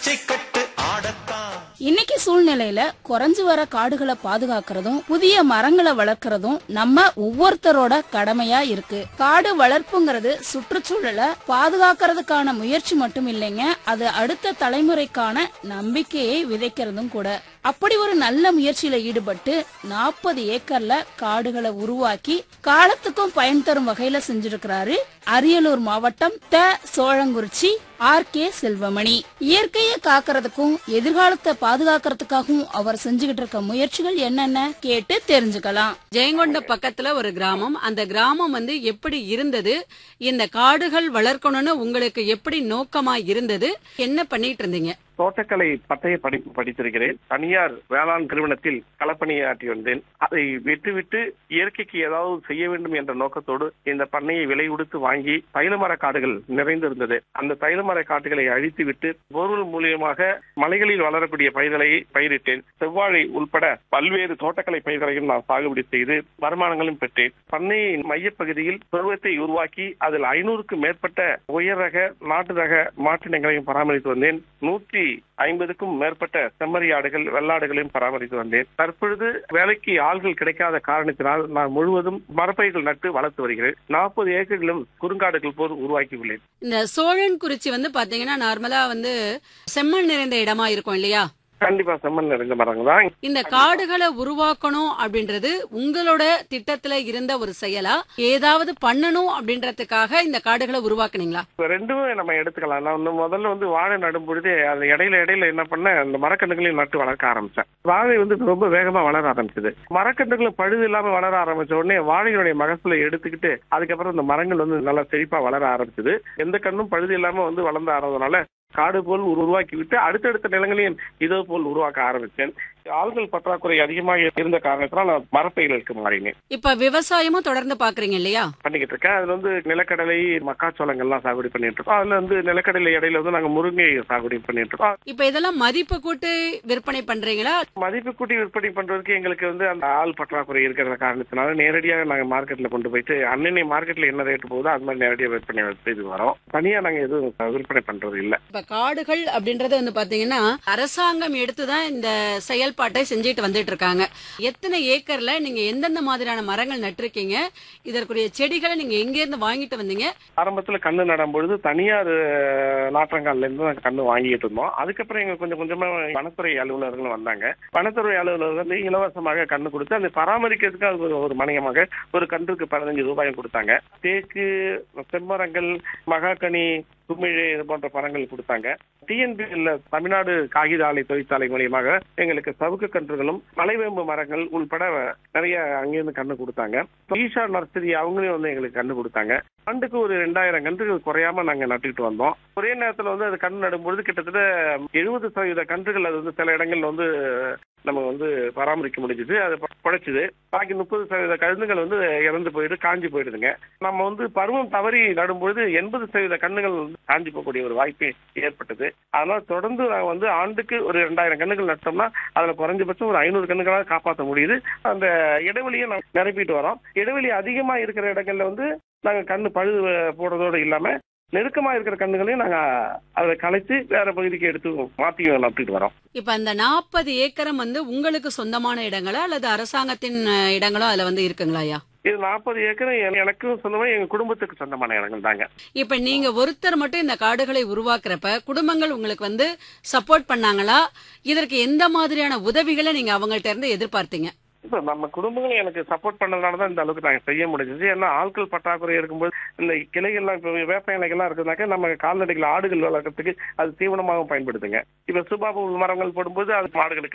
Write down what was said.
பச்சை கட்டு ஆடத்தான் இன்னைக்கு சூழ்நிலையில குறைஞ்சு வர காடுகளை பாதுகாக்கிறதும் புதிய மரங்களை வளர்க்கறதும் நம்ம ஒவ்வொருத்தரோட கடமையா இருக்கு காடு வளர்ப்புங்கிறது சுற்றுச்சூழலை பாதுகாக்கிறதுக்கான முயற்சி மட்டும் இல்லைங்க அது அடுத்த தலைமுறைக்கான நம்பிக்கையை விதைக்கிறதும் கூட அப்படி ஒரு நல்ல முயற்சியில ஈடுபட்டு நாற்பது ஏக்கர்ல காடுகளை உருவாக்கி காலத்துக்கும் பயன் தரும் வகையில செஞ்சிருக்கிறாரு அரியலூர் மாவட்டம் த சோழங்குறிச்சி ஆர் கே செல்வமணி இயற்கையை காக்கிறதுக்கும் எதிர்காலத்தை பாதுகாக்கிறதுக்காகவும் அவர் செஞ்சுகிட்டு இருக்க முயற்சிகள் என்னென்ன கேட்டு தெரிஞ்சுக்கலாம் ஜெயங்கொண்ட பக்கத்துல ஒரு கிராமம் அந்த கிராமம் வந்து எப்படி இருந்தது இந்த காடுகள் வளர்க்கணும்னு உங்களுக்கு எப்படி நோக்கமா இருந்தது என்ன பண்ணிட்டு இருந்தீங்க தோட்டக்கலை பட்டய படிப்பு படித்திருக்கிறேன் தனியார் வேளாண் நிறுவனத்தில் களப்பணியாற்றி வந்தேன் அதை விட்டுவிட்டு இயற்கைக்கு ஏதாவது செய்ய வேண்டும் என்ற நோக்கத்தோடு இந்த பண்ணையை விலை கொடுத்து வாங்கி தைலமர காடுகள் நிறைந்திருந்தது அந்த தைலமர காடுகளை அழித்துவிட்டு போர்வெல் மூலியமாக மலைகளில் வளரக்கூடிய பயிர்களை பயிரிட்டேன் செவ்வாழை உள்பட பல்வேறு தோட்டக்கலை பயிர்களையும் நான் சாகுபடி செய்து வருமானங்களும் பெற்றேன் பண்ணையின் மையப்பகுதியில் பருவத்தை உருவாக்கி அதில் ஐநூறுக்கும் மேற்பட்ட உயர் ரக நாட்டு ரக மாற்றினங்களையும் பராமரித்து வந்தேன் நூற்றி ஐம்பதுக்கும் மேற்பட்ட செம்மறியாடுகள் வெள்ளாடுகளையும் பராமரித்து வந்தேன் தற்பொழுது வேலைக்கு ஆள்கள் கிடைக்காத காரணத்தினால் நான் முழுவதும் மரப்பயிர்கள் நட்டு வளர்த்து வருகிறேன் நாற்பது ஏக்கர்களும் குறுங்காடுகள் போல் உருவாக்கி உள்ளேன் இந்த சோழன் குறிச்சி வந்து பாத்தீங்கன்னா நார்மலா வந்து செம்மண் நிறைந்த இடமா இருக்கும் இல்லையா கண்டிப்பா செம்மண் நிறைந்த மரங்கள் தான் இந்த காடுகளை உருவாக்கணும் அப்படின்றது உங்களோட திட்டத்துல இருந்த ஒரு செயலா ஏதாவது பண்ணணும் அப்படின்றதுக்காக இந்த காடுகளை உருவாக்குனீங்களா இப்ப ரெண்டுமே நம்ம எடுத்துக்கலாம் நான் வந்து முதல்ல வந்து வாழை நடும் பொழுது அது இடையில இடையில என்ன பண்ணேன் அந்த மரக்கன்றுகளையும் நட்டு வளர்க்க ஆரம்பிச்சேன் வாழை வந்து ரொம்ப வேகமா வளர ஆரம்பிச்சது மரக்கன்றுகளும் பழுது இல்லாம வளர ஆரம்பிச்ச உடனே வாழையினுடைய மகசூலை எடுத்துக்கிட்டு அதுக்கப்புறம் இந்த மரங்கள் வந்து நல்லா செழிப்பா வளர ஆரம்பிச்சது எந்த கண்ணும் பழுது இல்லாம வந்து வளர்ந்து ஆறதுனால காடு போல் உரு- உருவாக்கி விட்டு அடுத்தடுத்த நிலங்களையும் இதே போல் உருவாக்க ஆரம்பித்தேன் ஆள்கள் பற்றாக்குறை அதிகமாக இருந்த காரணத்தினால் நான் மரப்பயிர்களுக்கு மாறினேன் இப்ப விவசாயமும் தொடர்ந்து பாக்குறீங்க இல்லையா பண்ணிக்கிட்டு இருக்கேன் அதுல வந்து நிலக்கடலை மக்காச்சோளங்கள்லாம் சாகுபடி பண்ணிட்டு இருக்கோம் அதுல வந்து நிலக்கடலை இடையில வந்து நாங்க முருங்கை சாகுபடி பண்ணிட்டு இருக்கோம் இப்ப இதெல்லாம் மதிப்பு கூட்டு விற்பனை பண்றீங்களா மதிப்பு கூட்டி விற்பனை பண்றதுக்கு எங்களுக்கு வந்து அந்த ஆள் பற்றாக்குறை இருக்கிற காரணத்தினால நேரடியாக நாங்க மார்க்கெட்ல கொண்டு போயிட்டு அன்னனை மார்க்கெட்ல என்ன ரேட் போகுதோ அது மாதிரி நேரடியாக விற்பனை செய்து வரோம் தனியா நாங்க எதுவும் விற்பனை பண்றது இல்ல இப்ப காடுகள் அப்படின்றது வந்து பாத்தீங்கன்னா அரசாங்கம் எடுத்துதான் இந்த செயல்பாட்டை செஞ்சுட்டு வந்துட்டு இருக்காங்க எத்தனை ஏக்கர்ல நீங்க எந்தெந்த மாதிரியான மரங்கள் நட்டிருக்கீங்க இதற்குரிய செடிகளை நீங்க எங்க இருந்து வாங்கிட்டு வந்தீங்க ஆரம்பத்துல கண்ணு நடும் பொழுது தனியார் அஹ், நாற்றங்கால்ல இருந்து நாங்க கண்ணு வாங்கிட்டு இருந்தோம் அதுக்கப்புறம் எங்க கொஞ்சம் கொஞ்சமா வனத்துறை அலுவலர்கள் வந்தாங்க வனத்துறை அலுவலர்கள் வந்து இலவசமாக கண்ணு கொடுத்து அதை பராமரிக்கிறதுக்கு அது ஒரு- ஒரு மணியமாக ஒரு கன்றுக்கு பதினஞ்சு ரூபாயும் கொடுத்தாங்க தேக்கு செம்மரங்கள் மகாகனி குமிழ் இது போன்ற மரங்கள் கொடுத்தாங்க டிஎன்பிஎல்ல தமிழ்நாடு காகித ஆலை தொழிற்சாலை மூலியமாக எங்களுக்கு சவுக்கு கன்றுகளும் மலைவேம்பு மரங்கள் உள்பட நிறைய அங்கிருந்து கண்ணு கொடுத்தாங்க ஈஷா நர்சரி அவங்களையும் வந்து எங்களுக்கு கண்ணு கொடுத்தாங்க ஆண்டுக்கு ஒரு ரெண்டாயிரம் கன்றுகள் குறையாம நாங்க நட்டுக்கிட்டு வந்தோம் ஒரே நேரத்துல வந்து அது கண் நடும்பொழுது கிட்டத்தட்ட எழுபது சதவீத கன்றுகள் அது வந்து சில இடங்கள்ல வந்து நம்ம வந்து பராமரிக்க முடிஞ்சது அது குறைச்சிது பாக்கி முப்பது சதவீத கழுந்துகள் வந்து இறந்து போயிடு காஞ்சி போயிடுதுங்க நம்ம வந்து பருவம் தவறி நடும்பொழுது எண்பது சதவீத கண்ணுகள் வந்து காஞ்சி போகக்கூடிய ஒரு வாய்ப்பு ஏற்பட்டது அதனால தொடர்ந்து நாங்க வந்து ஆண்டுக்கு ஒரு ரெண்டாயிரம் கண்ணுகள் நட்டோம்னா அதுல குறைஞ்சபட்சம் ஒரு ஐநூறு கண்ணுகளாக காப்பாற்ற முடியுது அந்த இடைவெளியை நம்ம நிரப்பிட்டு வரோம் இடைவெளி அதிகமா இருக்கிற இடங்கள்ல வந்து நாங்க கண்ணு பழுது போடுறதோடு இல்லாம நெருக்கமா இருக்கிற கண்ணுகளையும் நாங்க அதை கலைச்சு வேற பகுதிக்கு எடுத்து மாத்தி நட்டுட்டு வரோம் இப்ப அந்த நாற்பது ஏக்கரம் வந்து உங்களுக்கு சொந்தமான இடங்களா அல்லது அரசாங்கத்தின் அஹ், இடங்களோ அதுல வந்து இருக்குங்களா ஐயா இது நாற்பது ஏக்கர் எனக்கும் சொந்தமா எங்க குடும்பத்துக்கு சொந்தமான இடங்கள் தாங்க இப்ப நீங்க ஒருத்தர் மட்டும் இந்த காடுகளை உருவாக்குறப்ப குடும்பங்கள் உங்களுக்கு வந்து சப்போர்ட் பண்ணாங்களா இதற்கு எந்த மாதிரியான உதவிகளை நீங்க அவங்கள்ட்ட இருந்து எதிர்பார்த்தீங்க இப்ப நம்ம குடும்பங்கள் எனக்கு சப்போர்ட் பண்ணதுனால தான் இந்த அளவுக்கு நாங்க செய்ய முடிஞ்சது ஏன்னா ஆட்கள் பற்றாக்குறை இருக்கும்போது இந்த கிளைகள்லாம் இப்ப வேப்ப இலைகள்லாம் இருக்குனாக்கா நம்ம கால்நடைகள் ஆடுகள் வளர்க்கறதுக்கு அது தீவனமாகவும் பயன்படுத்துங்க இப்ப சுபாபு மரங்கள் போடும்போது அது மாடுகளுக்கு